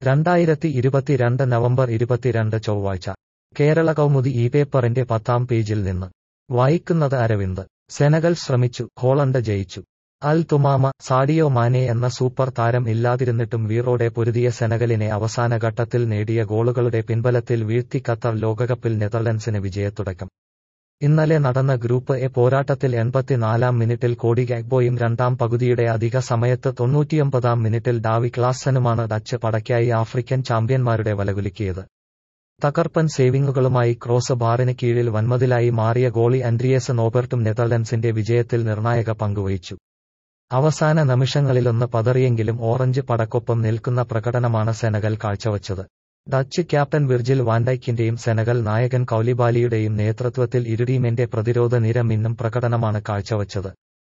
രണ്ടായിരത്തി ഇരുപത്തിരണ്ട് നവംബർ ഇരുപത്തിരണ്ട് ചൊവ്വാഴ്ച കേരള കൗമുദി ഈ പേപ്പറിന്റെ പത്താം പേജിൽ നിന്ന് വായിക്കുന്നത് അരവിന്ദ് സെനഗൽ ശ്രമിച്ചു ഹോളണ്ട് ജയിച്ചു അൽ തുമാമ സാഡിയോ മാനെ എന്ന സൂപ്പർ താരം ഇല്ലാതിരുന്നിട്ടും വീറോടെ പൊരുതിയ സെനഗലിനെ അവസാന ഘട്ടത്തിൽ നേടിയ ഗോളുകളുടെ പിൻബലത്തിൽ വീഴ്ത്തി ഖത്തർ ലോകകപ്പിൽ നെതർലൻഡ്സിന് വിജയത്തുടക്കം ഇന്നലെ നടന്ന ഗ്രൂപ്പ് എ പോരാട്ടത്തിൽ എൺപത്തിനാലാം മിനിറ്റിൽ കോടി ഗാഗ്ബോയും രണ്ടാം പകുതിയുടെ അധിക സമയത്ത് തൊണ്ണൂറ്റിയൊമ്പതാം മിനിറ്റിൽ ഡാവി ക്ലാസ്സനുമാണ് ഡച്ച് പടയ്ക്കായി ആഫ്രിക്കൻ ചാമ്പ്യന്മാരുടെ വലകുലുക്കിയത് തകർപ്പൻ സേവിങ്ങുകളുമായി ക്രോസ് ബാറിന് കീഴിൽ വൻമതിലായി മാറിയ ഗോളി ആൻഡ്രിയസ് നോബർട്ടും നെതർലൻഡ്സിന്റെ വിജയത്തിൽ നിർണായക പങ്കുവഹിച്ചു അവസാന നിമിഷങ്ങളിലൊന്ന് പതറിയെങ്കിലും ഓറഞ്ച് പടക്കൊപ്പം നിൽക്കുന്ന പ്രകടനമാണ് സെനഗൽ കാഴ്ചവച്ചത് ഡച്ച് ക്യാപ്റ്റൻ വിർജിൽ വാൻഡൈക്കിന്റെയും സെനഗൽ നായകൻ കൌലിബാലിയുടെയും നേതൃത്വത്തിൽ ഇരുടീമിന്റെ പ്രതിരോധ നിര മിന്നും പ്രകടനമാണ് കാഴ്ചവച്ചത്